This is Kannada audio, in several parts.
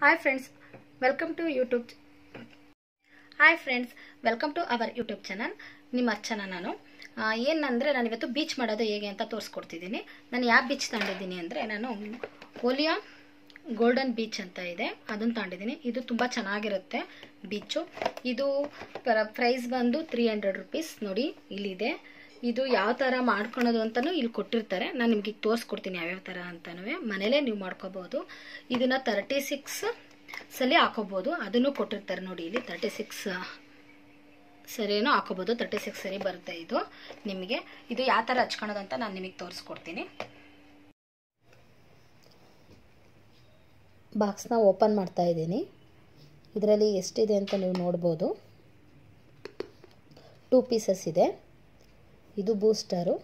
hi friends welcome to YouTube hi friends welcome to our YouTube channel ನಿಮ್ಮ ಅರ್ಚನ ನಾನು ಆ, ಏನಂದರೆ ನಾನು ಇವತ್ತು ಬೀಚ್ ಮಾಡೋದು ಹೇಗೆ ಅಂತ ತೋರಿಸ್ಕೊಡ್ತಿದ್ದೀನಿ ನಾನು ಯಾವ ಬೀಚ್ ತಗೊಂಡಿದ್ದೀನಿ ಅಂದರೆ ನಾನು ಓಲಿಯಾ ಗೋಲ್ಡನ್ ಬೀಚ್ ಅಂತ ಇದೆ ಅದನ್ನು ತಗೊಂಡಿದ್ದೀನಿ ಇದು ತುಂಬ ಚೆನ್ನಾಗಿರುತ್ತೆ ಬೀಚು ಇದು ಪ್ರೈಸ್ ಬಂದು ತ್ರೀ ಹಂಡ್ರೆಡ್ ರುಪೀಸ್ ನೋಡಿ ಇಲ್ಲಿದೆ ಇದು ಯಾವ ಥರ ಮಾಡ್ಕೊಳೋದು ಅಂತಲೂ ಇಲ್ಲಿ ಕೊಟ್ಟಿರ್ತಾರೆ ನಾನು ನಿಮಗೆ ಈಗ ತೋರಿಸ್ಕೊಡ್ತೀನಿ ಯಾವ್ಯಾವ ಥರ ಅಂತನೂ ಮನೇಲೇ ನೀವು ಮಾಡ್ಕೋಬೋದು ಇದನ್ನು ತರ್ಟಿ ಸಿಕ್ಸ್ ಸಲ ಹಾಕೋಬೋದು ಅದನ್ನು ಕೊಟ್ಟಿರ್ತಾರೆ ನೋಡಿ ಇಲ್ಲಿ ತರ್ಟಿ ಸಿಕ್ಸ್ ಸರಿನೂ ಹಾಕೋಬೋದು ತರ್ಟಿ ಸಿಕ್ಸ್ ಸರಿ ಬರುತ್ತೆ ಇದು ನಿಮಗೆ ಇದು ಯಾವ ಥರ ಹಚ್ಕೊಳೋದು ಅಂತ ನಾನು ನಿಮಗೆ ತೋರಿಸ್ಕೊಡ್ತೀನಿ ಬಾಕ್ಸ್ನ ಓಪನ್ ಮಾಡ್ತಾ ಇದ್ದೀನಿ ಇದರಲ್ಲಿ ಎಷ್ಟಿದೆ ಅಂತ ನೀವು ನೋಡ್ಬೋದು ಟೂ ಪೀಸಸ್ ಇದೆ ಇದು ಬೂಸ್ಟರು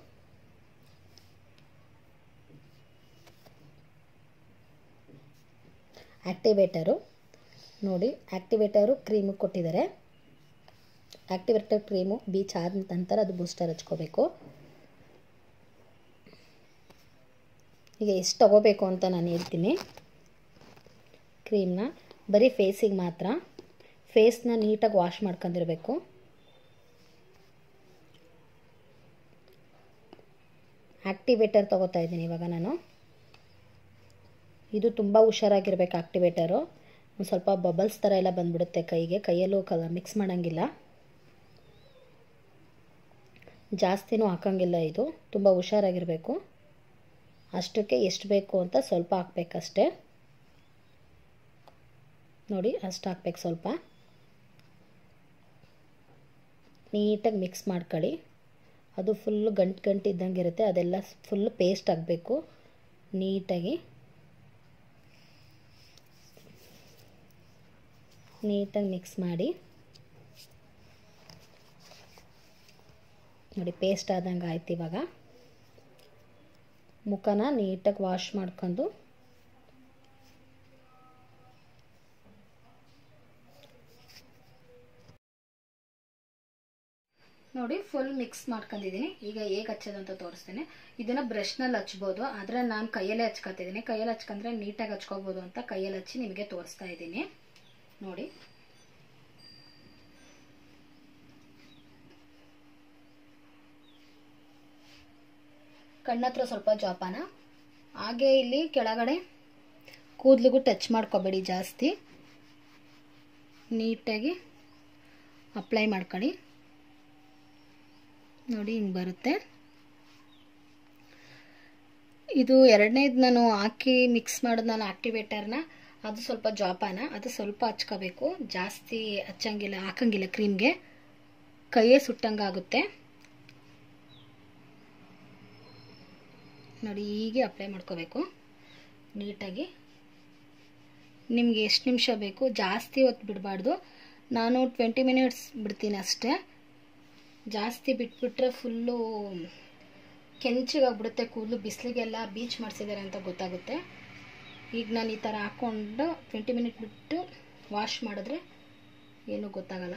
ಆ್ಯಕ್ಟಿವೇಟರು ನೋಡಿ ಆ್ಯಕ್ಟಿವೇಟರು ಕ್ರೀಮು ಕೊಟ್ಟಿದ್ದಾರೆ ಆ್ಯಕ್ಟಿವೇಟರ್ ಕ್ರೀಮು ಬೀಚ್ ಆದ ನಂತರ ಅದು ಬೂಸ್ಟರ್ ಹಚ್ಕೋಬೇಕು ಈಗ ಎಷ್ಟು ತಗೋಬೇಕು ಅಂತ ನಾನು ಹೇಳ್ತೀನಿ ಕ್ರೀಮ್ನ ಬರೀ ಫೇಸಿಗೆ ಮಾತ್ರ ಫೇಸ್ನ ನೀಟಾಗಿ ವಾಶ್ ಮಾಡ್ಕೊಂಡಿರಬೇಕು ಆ್ಯಕ್ಟಿವೇಟರ್ ತೊಗೋತಾ ಇದ್ದೀನಿ ಇವಾಗ ನಾನು ಇದು ತುಂಬ ಹುಷಾರಾಗಿರ್ಬೇಕು ಆ್ಯಕ್ಟಿವೇಟರು ಒಂದು ಸ್ವಲ್ಪ ಬಬಲ್ಸ್ ಥರ ಎಲ್ಲ ಬಂದ್ಬಿಡುತ್ತೆ ಕೈಗೆ ಕೈಯಲ್ಲೂ ಕ ಮಿಕ್ಸ್ ಮಾಡೋಂಗಿಲ್ಲ ಜಾಸ್ತಿನೂ ಹಾಕೋಂಗಿಲ್ಲ ಇದು ತುಂಬ ಹುಷಾರಾಗಿರಬೇಕು ಅಷ್ಟಕ್ಕೆ ಎಷ್ಟು ಬೇಕು ಅಂತ ಸ್ವಲ್ಪ ಹಾಕ್ಬೇಕಷ್ಟೇ ನೋಡಿ ಅಷ್ಟು ಹಾಕ್ಬೇಕು ಸ್ವಲ್ಪ ನೀಟಾಗಿ ಮಿಕ್ಸ್ ಮಾಡ್ಕೊಳ್ಳಿ ಅದು ಫುಲ್ಲು ಗಂಟು ಗಂಟು ಇದ್ದಂಗೆ ಇರುತ್ತೆ ಅದೆಲ್ಲ ಫುಲ್ ಪೇಸ್ಟ್ ಆಗಬೇಕು ನೀಟಾಗಿ ನೀಟಾಗಿ ಮಿಕ್ಸ್ ಮಾಡಿ ನೋಡಿ ಪೇಸ್ಟ್ ಆದಂಗೆ ಆಯ್ತು ಇವಾಗ ಮುಖನ ನೀಟಾಗಿ ವಾಶ್ ಮಾಡ್ಕೊಂಡು ನೋಡಿ ಫುಲ್ ಮಿಕ್ಸ್ ಮಾಡ್ಕೊಂಡಿದ್ದೀನಿ ಈಗ ಹೇಗೆ ಹಚ್ಚೋದು ಅಂತ ತೋರಿಸ್ತೀನಿ ಇದನ್ನು ಬ್ರಷ್ನಲ್ಲಿ ಹಚ್ಬೋದು ಆದರೆ ನಾನು ಕೈಯಲ್ಲೇ ಹಚ್ಕೊತಿದ್ದೀನಿ ಕೈಯಲ್ಲಿ ಹಚ್ಕೊಂಡ್ರೆ ನೀಟಾಗಿ ಹಚ್ಕೋಬೋದು ಅಂತ ಕೈಯಲ್ಲಿ ಹಚ್ಚಿ ನಿಮಗೆ ತೋರಿಸ್ತಾ ಇದ್ದೀನಿ ನೋಡಿ ಕಣ್ಣತ್ರ ಸ್ವಲ್ಪ ಜೋಪಾನ ಹಾಗೆ ಇಲ್ಲಿ ಕೆಳಗಡೆ ಕೂದಲಿಗೂ ಟಚ್ ಮಾಡ್ಕೋಬೇಡಿ ಜಾಸ್ತಿ ನೀಟಾಗಿ ಅಪ್ಲೈ ಮಾಡ್ಕೊಳ್ಳಿ ನೋಡಿ ಹಿಂಗೆ ಬರುತ್ತೆ ಇದು ಎರಡನೇದು ನಾನು ಹಾಕಿ ಮಿಕ್ಸ್ ಮಾಡಿದ ನಾನು ಆಕ್ಟಿವೇಟರ್ನ ಅದು ಸ್ವಲ್ಪ ಜೋಪಾನ ಅದು ಸ್ವಲ್ಪ ಹಚ್ಕೋಬೇಕು ಜಾಸ್ತಿ ಹಚ್ಚಂಗಿಲ್ಲ ಹಾಕಂಗಿಲ್ಲ ಕ್ರೀಮ್ಗೆ ಕೈಯೇ ಸುಟ್ಟಂಗಾಗುತ್ತೆ ನೋಡಿ ಹೀಗೆ ಅಪ್ಲೈ ಮಾಡ್ಕೋಬೇಕು ನೀಟಾಗಿ ನಿಮಗೆ ಎಷ್ಟು ನಿಮಿಷ ಬೇಕು ಜಾಸ್ತಿ ಹೊತ್ತು ಬಿಡಬಾರ್ದು ನಾನು ಟ್ವೆಂಟಿ ಮಿನಿಟ್ಸ್ ಬಿಡ್ತೀನಿ ಅಷ್ಟೇ ಜಾಸ್ತಿ ಬಿಟ್ಬಿಟ್ರೆ ಫುಲ್ಲು ಕೆಂಚಿಗಾಗ್ಬಿಡುತ್ತೆ ಕೂದಲು ಬಿಸಿಲಿಗೆಲ್ಲ ಬೀಚ್ ಮಾಡಿಸಿದ್ದಾರೆ ಅಂತ ಗೊತ್ತಾಗುತ್ತೆ ಈಗ ನಾನು ಈ ಥರ ಹಾಕ್ಕೊಂಡು ಟ್ವೆಂಟಿ ಮಿನಿಟ್ ಬಿಟ್ಟು ವಾಶ್ ಮಾಡಿದ್ರೆ ಏನೂ ಗೊತ್ತಾಗಲ್ಲ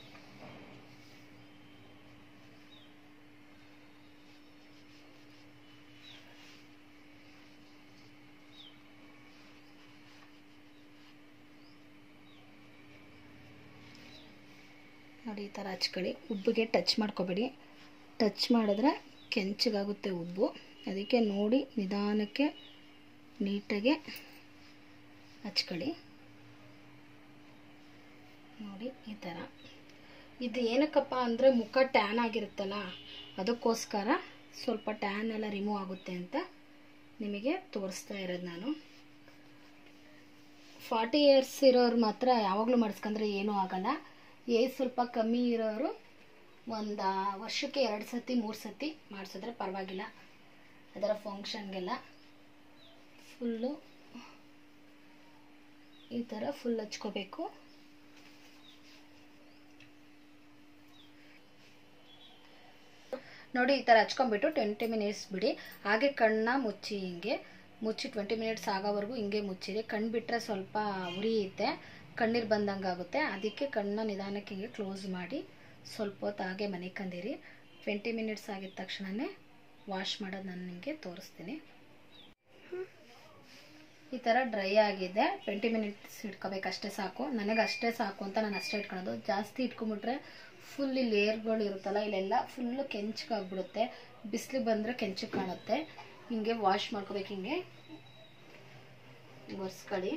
ನೋಡಿ ಈ ಥರ ಹಚ್ಕೊಳ್ಳಿ ಉಬ್ಬಿಗೆ ಟಚ್ ಮಾಡ್ಕೋಬೇಡಿ ಟಚ್ ಮಾಡಿದ್ರೆ ಕೆಂಚಗಾಗುತ್ತೆ ಉಬ್ಬು ಅದಕ್ಕೆ ನೋಡಿ ನಿಧಾನಕ್ಕೆ ನೀಟಾಗೆ ಹಚ್ಕೊಳ್ಳಿ ನೋಡಿ ಈ ಥರ ಇದು ಏನಕ್ಕಪ್ಪ ಅಂದರೆ ಮುಖ ಟ್ಯಾನ್ ಆಗಿರುತ್ತಲ್ಲ ಅದಕ್ಕೋಸ್ಕರ ಸ್ವಲ್ಪ ಟ್ಯಾನ್ ಎಲ್ಲ ರಿಮೂವ್ ಆಗುತ್ತೆ ಅಂತ ನಿಮಗೆ ತೋರಿಸ್ತಾ ಇರೋದು ನಾನು ಫಾರ್ಟಿ ಇಯರ್ಸ್ ಇರೋರು ಮಾತ್ರ ಯಾವಾಗಲೂ ಮಾಡಿಸ್ಕೊಂಡ್ರೆ ಏನೂ ಆಗಲ್ಲ ಏಜ್ ಸ್ವಲ್ಪ ಕಮ್ಮಿ ಇರೋರು ಒಂದು ವರ್ಷಕ್ಕೆ ಎರಡು ಸತಿ ಮೂರು ಸತಿ ಮಾಡಿಸಿದ್ರೆ ಪರವಾಗಿಲ್ಲ ಅದರ ಫಂಕ್ಷನ್ಗೆಲ್ಲ ಫುಲ್ಲು ಈ ಥರ ಫುಲ್ ಹಚ್ಕೋಬೇಕು ನೋಡಿ ಈ ಥರ ಹಚ್ಕೊಂಡ್ಬಿಟ್ಟು ಟ್ವೆಂಟಿ ಮಿನಿಟ್ಸ್ ಬಿಡಿ ಹಾಗೆ ಕಣ್ಣ ಮುಚ್ಚಿ ಹಿಂಗೆ ಮುಚ್ಚಿ ಟ್ವೆಂಟಿ ಮಿನಿಟ್ಸ್ ಆಗೋವರೆಗೂ ಹಿಂಗೆ ಮುಚ್ಚಿರಿ ಕಣ್ಣು ಬಿಟ್ಟರೆ ಸ್ವಲ್ಪ ಉರಿಯುತ್ತೆ ಕಣ್ಣೀರು ಬಂದಂಗೆ ಆಗುತ್ತೆ ಅದಕ್ಕೆ ಕಣ್ಣ ನಿಧಾನಕ್ಕೆ ಹಿಂಗೆ ಕ್ಲೋಸ್ ಮಾಡಿ ಸ್ವಲ್ಪ ಹೊತ್ತು ಹಾಗೆ ಮನೆಕಂದಿರಿ ಟ್ವೆಂಟಿ ಮಿನಿಟ್ಸ್ ಆಗಿದ ತಕ್ಷಣವೇ ವಾಶ್ ಮಾಡೋದು ನಾನು ನಿಮಗೆ ತೋರಿಸ್ತೀನಿ ಈ ಥರ ಡ್ರೈ ಆಗಿದೆ ಟ್ವೆಂಟಿ ಮಿನಿಟ್ಸ್ ಇಟ್ಕೋಬೇಕು ಅಷ್ಟೇ ಸಾಕು ನನಗೆ ಅಷ್ಟೇ ಸಾಕು ಅಂತ ನಾನು ಅಷ್ಟೇ ಇಟ್ಕೊಳೋದು ಜಾಸ್ತಿ ಇಟ್ಕೊಂಬಿಟ್ರೆ ಫುಲ್ ಇಲ್ಲಿ ಲೇಯರ್ಗಳು ಇರುತ್ತಲ್ಲ ಇಲ್ಲೆಲ್ಲ ಫುಲ್ಲು ಕೆಂಚಗಾಗ್ಬಿಡುತ್ತೆ ಬಿಸಿಲು ಬಂದರೆ ಕೆಂಚಗೆ ಕಾಣುತ್ತೆ ಹಿಂಗೆ ವಾಶ್ ಮಾಡ್ಕೋಬೇಕು ಹಿಂಗೆ ಒರೆಸ್ಕೊಳ್ಳಿ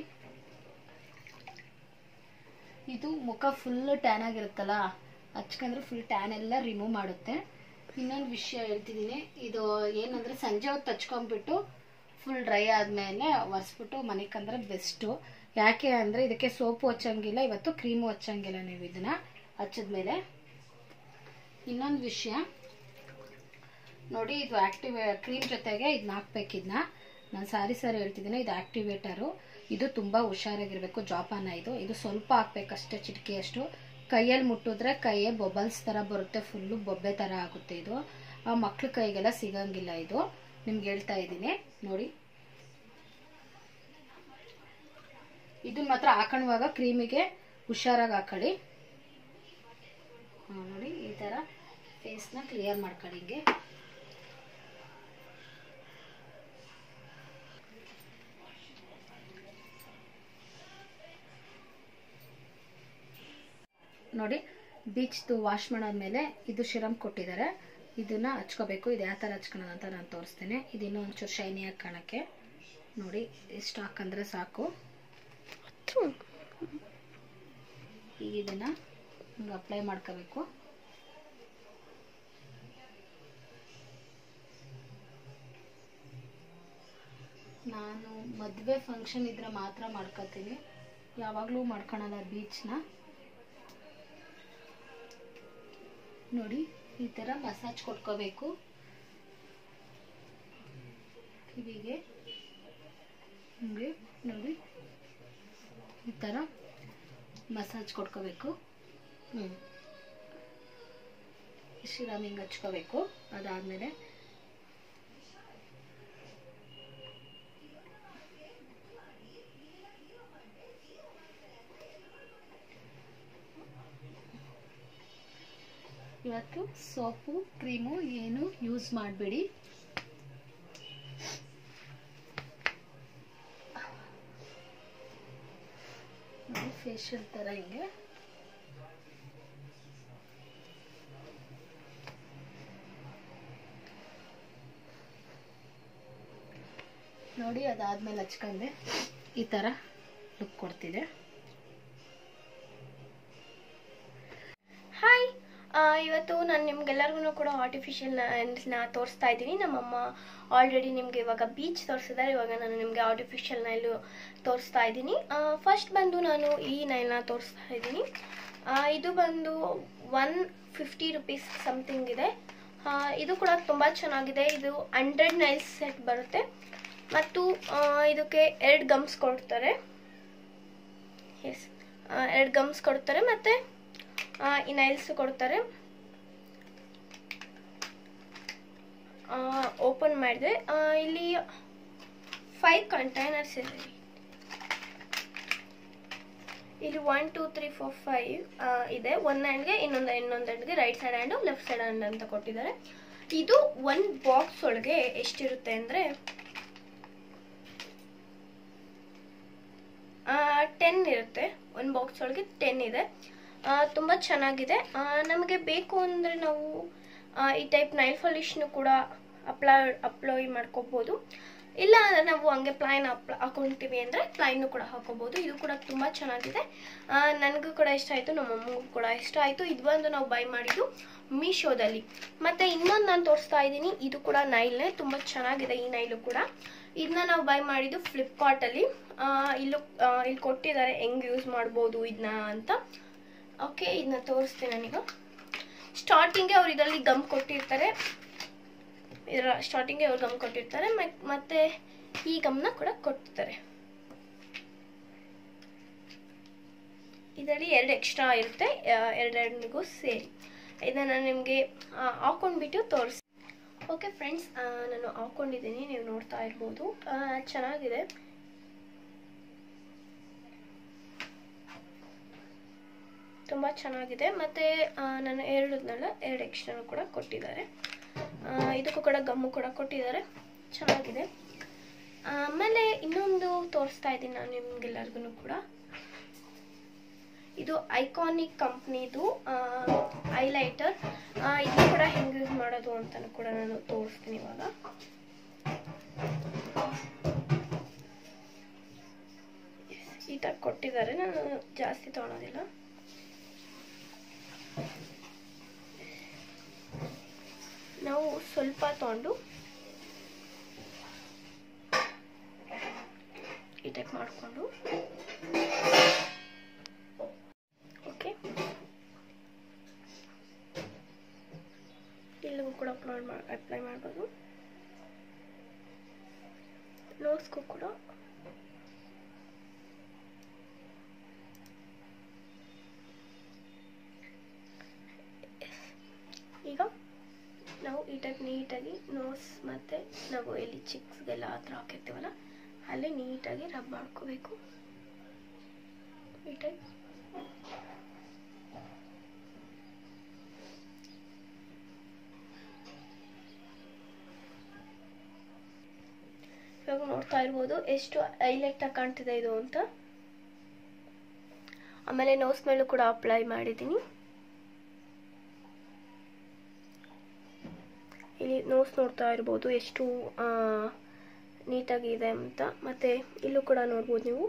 ಇದು ಮುಖ ಫುಲ್ಲು ಟ್ಯಾನ್ ಆಗಿರುತ್ತಲ್ಲ ಹಚ್ಕೊಂಡ್ರೆ ಫುಲ್ ಟ್ಯಾನ್ ಎಲ್ಲ ರಿಮೂವ್ ಮಾಡುತ್ತೆ ಇನ್ನೊಂದು ವಿಷಯ ಹೇಳ್ತಿದ್ದೀನಿ ಇದು ಏನಂದ್ರೆ ಸಂಜೆ ಹೊತ್ತು ಹಚ್ಕೊಂಡ್ಬಿಟ್ಟು ಫುಲ್ ಡ್ರೈ ಆದಮೇಲೆ ಒರೆಸ್ಬಿಟ್ಟು ಮನೆಗೆ ಅಂದ್ರೆ ಬೆಸ್ಟು ಯಾಕೆ ಅಂದರೆ ಇದಕ್ಕೆ ಸೋಪು ಹಚ್ಚಂಗಿಲ್ಲ ಇವತ್ತು ಕ್ರೀಮು ಹಚ್ಚಂಗಿಲ್ಲ ನೀವು ಇದನ್ನ ಹಚ್ಚಿದ್ಮೇಲೆ ಇನ್ನೊಂದು ವಿಷಯ ನೋಡಿ ಇದು ಆಕ್ಟಿವೇ ಕ್ರೀಮ್ ಜೊತೆಗೆ ಇದನ್ನ ಹಾಕ್ಬೇಕು ಇದನ್ನ ನಾನು ಸಾರಿ ಸಾರಿ ಹೇಳ್ತಿದ್ದೀನಿ ಇದು ಆಕ್ಟಿವೇಟರು ಇದು ತುಂಬ ಹುಷಾರಾಗಿರಬೇಕು ಜಾಪಾನ ಇದು ಇದು ಸ್ವಲ್ಪ ಹಾಕ್ಬೇಕಷ್ಟೇ ಚಿಟಿಕೆಯಷ್ಟು ಕೈಯಲ್ಲಿ ಮುಟ್ಟಿದ್ರೆ ಕೈಯೇ ಬೊಬಲ್ಸ್ ಥರ ಬರುತ್ತೆ ಫುಲ್ಲು ಬೊಬ್ಬೆ ಥರ ಆಗುತ್ತೆ ಇದು ಆ ಮಕ್ಳ ಕೈಗೆಲ್ಲ ಸಿಗಂಗಿಲ್ಲ ಇದು ನಿಮ್ಗೆ ಹೇಳ್ತಾ ಇದ್ದೀನಿ ನೋಡಿ ಇದನ್ನ ಮಾತ್ರ ಹಾಕೊಳ್ಳುವಾಗ ಕ್ರೀಮಿಗೆ ಹುಷಾರಾಗಿ ಹಾಕೊಳ್ಳಿ ಹಾ, ನೋಡಿ ಈ ಥರ ಫೇಸ್ನ ಕ್ಲಿಯರ್ ಮಾಡ್ಕೊಳ್ಳಿ ಹಿಂಗೆ ನೋಡಿ ಬೀಚ್ದು ವಾಶ್ ಮಾಡಾದ್ಮೇಲೆ ಇದು ಶಿರಮ್ ಕೊಟ್ಟಿದ್ದಾರೆ ಇದನ್ನ ಹಚ್ಕೋಬೇಕು ಇದು ಯಾವ ಥರ ಹಚ್ಕೊಳೋದು ಅಂತ ನಾನು ತೋರಿಸ್ತೇನೆ ಇದು ಇನ್ನೂ ಒಂಚೂರು ಶೈನಿಯಾಗಿ ಕಾಣೋಕ್ಕೆ ನೋಡಿ ಇಷ್ಟು ಹಾಕಂದ್ರೆ ಸಾಕು ಈಗ ಇದನ್ನ ಹಿಂಗೆ ಅಪ್ಲೈ ಮಾಡ್ಕೋಬೇಕು ನಾನು ಮದುವೆ ಫಂಕ್ಷನ್ ಇದ್ರೆ ಮಾತ್ರ ಮಾಡ್ಕೋತೀನಿ ಯಾವಾಗಲೂ ಮಾಡ್ಕೊಳಲ್ಲ ಬೀಚ್ನ ನೋಡಿ ಈ ಥರ ಮಸಾಜ್ ಕೊಟ್ಕೋಬೇಕು ಕಿವಿಗೆ ಹಿಂಗೆ ನೋಡಿ ಈ ಥರ ಮಸಾಜ್ ಕೊಟ್ಕೋಬೇಕು ಹ್ಞೂ ಶಿರಾಮ್ ಹಿಂಗೆ ಹಚ್ಕೋಬೇಕು ಅದಾದಮೇಲೆ ಇವತ್ತು ಸೋಪು ಕ್ರೀಮು ಏನು ಯೂಸ್ ಮಾಡಬೇಡಿ ಫೇಶಿಯಲ್ ಥರ ಹಿಂಗೆ ನೋಡಿ ಅದಾದ್ಮೇಲೆ ಹಚ್ಕೊಂಡೆ ಈ ಥರ ಲುಕ್ ಕೊಡ್ತಿದೆ ಹಾಯ್ ಇವತ್ತು ನಾನು ನಿಮ್ಗೆಲ್ಲರಿಗೂ ಕೂಡ ಆರ್ಟಿಫಿಷಿಯಲ್ ನೈಲ್ಸ್ನ ತೋರಿಸ್ತಾ ಇದ್ದೀನಿ ನಮ್ಮಮ್ಮ ಆಲ್ರೆಡಿ ನಿಮಗೆ ಇವಾಗ ಬೀಚ್ ತೋರಿಸಿದ್ದಾರೆ ಇವಾಗ ನಾನು ನಿಮಗೆ ಆರ್ಟಿಫಿಷಿಯಲ್ ನೈಲು ತೋರಿಸ್ತಾ ಇದ್ದೀನಿ ಫಸ್ಟ್ ಬಂದು ನಾನು ಈ ನೈಲ್ನ ತೋರಿಸ್ತಾ ಇದ್ದೀನಿ ಆ, ಇದು ಬಂದು ಒನ್ ಫಿಫ್ಟಿ ರುಪೀಸ್ ಸಮಥಿಂಗ್ ಇದೆ ಆ, ಇದು ಕೂಡ ತುಂಬ ಚೆನ್ನಾಗಿದೆ ಇದು ಹಂಡ್ರೆಡ್ ನೈಲ್ಸ್ ಸೆಟ್ ಬರುತ್ತೆ ಮತ್ತು ಆ, ಇದಕ್ಕೆ ಎರಡು ಗಮ್ಸ್ ಕೊಡ್ತಾರೆ ಎಸ್ ಎರಡು ಗಮ್ಸ್ ಕೊಡ್ತಾರೆ ಮತ್ತು ಈ ನೈಲ್ಸ್ ಕೊಡ್ತಾರೆ ಓಪನ್ ಮಾಡಿದೆ ಇಲ್ಲಿ ಫೈವ್ ಕಂಟೈನರ್ಸ್ ಇದೆ ಇಲ್ಲಿ one two three four five ಇದೆ ಒನ್ ಹ್ಯಾಂಡ್ಗೆ ಇನ್ನೊಂದು ಇನ್ನೊಂದು ಹ್ಯಾಂಡ್ಗೆ right side hand left side hand ಅಂತ ಕೊಟ್ಟಿದ್ದಾರೆ ಇದು ಒಂದು ಬಾಕ್ಸ್ ಒಳಗೆ ಎಷ್ಟಿರುತ್ತೆ ಅಂದರೆ ಟೆನ್ ಇರುತ್ತೆ ಒಂದು ಬಾಕ್ಸ್ ಒಳಗೆ ಟೆನ್ ಇದೆ ಆ, ತುಂಬ ಚೆನ್ನಾಗಿದೆ ಆ, ನಮಗೆ ಬೇಕು ಅಂದರೆ ನಾವು ಆ, ಈ ಟೈಪ್ ನೈಲ್ ಪಾಲಿಶ್ನು ಕೂಡ ಅಪ್ಲೈ ಅಪ್ಲೈ ಮಾಡ್ಕೋಬೋದು ಇಲ್ಲ ಅಂದರೆ ನಾವು ಹಂಗೆ ಪ್ಲೈನ್ ಅಪ್ ಹಾಕೊಳ್ತೀವಿ ಅಂದರೆ ಪ್ಲೈನು ಕೂಡ ಹಾಕೋಬೋದು ಇದು ಕೂಡ ತುಂಬ ಚೆನ್ನಾಗಿದೆ ಆ, ನನಗೂ ಕೂಡ ಇಷ್ಟ ಆಯಿತು ನಮ್ಮ ಅಮ್ಮಗೂ ಕೂಡ ಇಷ್ಟ ಆಯಿತು ಇದು ಬಂದು ನಾವು ಬೈ ಮಾಡಿದ್ದು ಮೀಶೋದಲ್ಲಿ ಮತ್ತು ಇನ್ನೊಂದು ನಾನು ತೋರಿಸ್ತಾ ಇದ್ದೀನಿ ಇದು ಕೂಡ ನೈಲ್ನೇ ತುಂಬ ಚೆನ್ನಾಗಿದೆ ಈ ನೈಲು ಕೂಡ ಇದನ್ನ ನಾವು ಬೈ ಮಾಡಿದ್ದು ಫ್ಲಿಪ್ಕಾರ್ಟಲ್ಲಿ ಇಲ್ಲೂ ಆ, ಇಲ್ಲಿ ಕೊಟ್ಟಿದ್ದಾರೆ ಹೆಂಗೆ ಯೂಸ್ ಮಾಡ್ಬೋದು ಇದನ್ನ ಅಂತ ಓಕೆ ಇದನ್ನ ತೋರಿಸ್ತೀನಿ ನಾನೀಗ ಸ್ಟಾರ್ಟಿಂಗ್ಗೆ ಅವ್ರು ಇದರಲ್ಲಿ ಗಮ್ ಕೊಟ್ಟಿರ್ತಾರೆ ಇದರ ಸ್ಟಾರ್ಟಿಂಗ್ಗೆ ಅವ್ರು ಗಮ್ ಕೊಟ್ಟಿರ್ತಾರೆ ಮತ್- ಮತ್ತೆ ಈ ಗಮ್ನ ಕೂಡ ಕೊಟ್ಟಿರ್ತಾರೆ ಇದರಲ್ಲಿ ಎರಡು ಎಕ್ಸ್ಟ್ರಾ ಇರುತ್ತೆ ಎರಡೆರಡಿಗೂ ಸೇರಿ ಇದನ್ನ ನಾನು ನಿಮಗೆ ಹಾಕೊಂಡ್ಬಿಟ್ಟು ತೋರಿಸ್ ಓಕೆ ಫ್ರೆಂಡ್ಸ್ ನಾನು ಹಾಕೊಂಡಿದ್ದೀನಿ ನೀವು ನೋಡ್ತಾ ಇರ್ಬೋದು ಆ, ಚೆನ್ನಾಗಿದೆ ತುಂಬ ಚೆನ್ನಾಗಿದೆ ಮತ್ತು ನಾನು ಹೇಳಿದ್ನಲ್ಲ ಎರಡು ಎಕ್ಸ್ಟ್ರಾ ಕೂಡ ಕೊಟ್ಟಿದ್ದಾರೆ ಆ, ಇದಕ್ಕೂ ಕೂಡ ಗಮ್ಮು ಕೂಡ ಕೊಟ್ಟಿದ್ದಾರೆ ಚೆನ್ನಾಗಿದೆ ಆಮೇಲೆ ಇನ್ನೊಂದು ತೋರಿಸ್ತಾ ಇದ್ದೀನಿ ನಾನು ನಿಮ್ಗೆಲ್ಲರಿಗೂ ಕೂಡ ಇದು ಐಕಾನಿಕ್ ಕಂಪ್ನಿದು ಐಲೈಟರ್ ಇದು ಕೂಡ ಹೆಂಗೆ ಯೂಸ್ ಮಾಡೋದು ಅಂತಲೂ ಕೂಡ ನಾನು ತೋರಿಸ್ತೀನಿ ಇವಾಗ ಈ ಥರ ಕೊಟ್ಟಿದ್ದಾರೆ ನಾನು ಜಾಸ್ತಿ ತೊಗೊಳೋದಿಲ್ಲ ನಾವು ಸ್ವಲ್ಪ ತೊಗೊಂಡು ಈ ಟೈಪ್ ಮಾಡಿಕೊಂಡು ಓಕೆ ಇಲ್ಲಿಗೂ ಕೂಡ ಅಪ್ಲೋಡ್ ಮಾಡಿ ಅಪ್ಲೈ ಮಾಡ್ಬೋದು ನೋಟ್ಸ್ಗೂ ಕೂಡ ಈಗ ನಾವು ಈ ಟೈಪ್ ನೀಟಾಗಿ ನೋಟ್ಸ್ ಮತ್ತು ನಾವು ಎಲ್ಲಿ ಚಿಕ್ಸ್ಗೆಲ್ಲ ಆ ಥರ ಹಾಕಿರ್ತೀವಲ್ಲ ಅಲ್ಲೇ ನೀಟಾಗಿ ರಬ್ ಮಾಡ್ಕೋಬೇಕು ಈ ಟೈಪ್ ಇವಾಗ ನೋಡ್ತಾ ಇರ್ಬೋದು ಎಷ್ಟು ಹೈಲೈಟ್ ಆಗಿ ಕಾಣ್ತಿದೆ ಇದು ಅಂತ ಆಮೇಲೆ ನೋಸ್ ಮೇಲೂ ಕೂಡ ಅಪ್ಲೈ ಮಾಡಿದ್ದೀನಿ ಇಲ್ಲಿ ನೋಸ್ ನೋಡ್ತಾ ಇರ್ಬೋದು ಎಷ್ಟು ನೀಟಾಗಿ ಇದೆ ಅಂತ ಮತ್ತೆ ಇಲ್ಲೂ ಕೂಡ ನೋಡ್ಬೋದು ನೀವು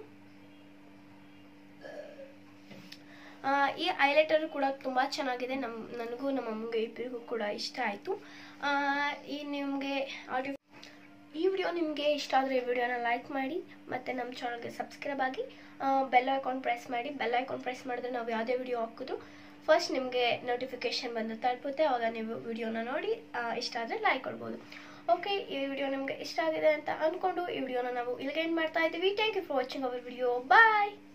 ಆ, ಈ ಹೈಲೈಟರ್ ಕೂಡ ತುಂಬ ಚೆನ್ನಾಗಿದೆ ನಮ್ಮ ನನಗೂ ನಮ್ಮ ಅಮ್ಮಗೆ ಇಬ್ಬರಿಗೂ ಕೂಡ ಇಷ್ಟ ಆಯಿತು ಈ ನಿಮಗೆ ಆಡಿಯೋ ಈ ವಿಡಿಯೋ ನಿಮಗೆ ಇಷ್ಟ ಆದರೆ ಈ ವಿಡಿಯೋನ ಲೈಕ್ ಮಾಡಿ ಮತ್ತು ನಮ್ಮ ಚಾನಲ್ಗೆ ಸಬ್ಸ್ಕ್ರೈಬ್ ಆಗಿ ಬೆಲ್ ಐಕಾನ್ ಪ್ರೆಸ್ ಮಾಡಿ ಬೆಲ್ ಐಕಾನ್ ಪ್ರೆಸ್ ಮಾಡಿದ್ರೆ ನಾವು ಯಾವುದೇ ವಿಡಿಯೋ ಹಾಕಿದ್ರು ಫಸ್ಟ್ ನಿಮಗೆ ನೋಟಿಫಿಕೇಶನ್ ಬಂದು ತಲುಪುತ್ತೆ ಆವಾಗ ನೀವು ವಿಡಿಯೋನ ನೋಡಿ ಆ, ಇಷ್ಟ ಆದರೆ ಲೈಕ್ ಕೊಡ್ಬೋದು ಓಕೆ ಈ ವಿಡಿಯೋ ನಿಮಗೆ ಇಷ್ಟ ಆಗಿದೆ ಅಂತ ಅಂದ್ಕೊಂಡು ಈ ವಿಡಿಯೋನ ನಾವು ಇಲ್ಲಿಗೆ ಎಂಡ್ ಮಾಡ್ತಾ ಇದ್ದೀವಿ thank you for watching our video bye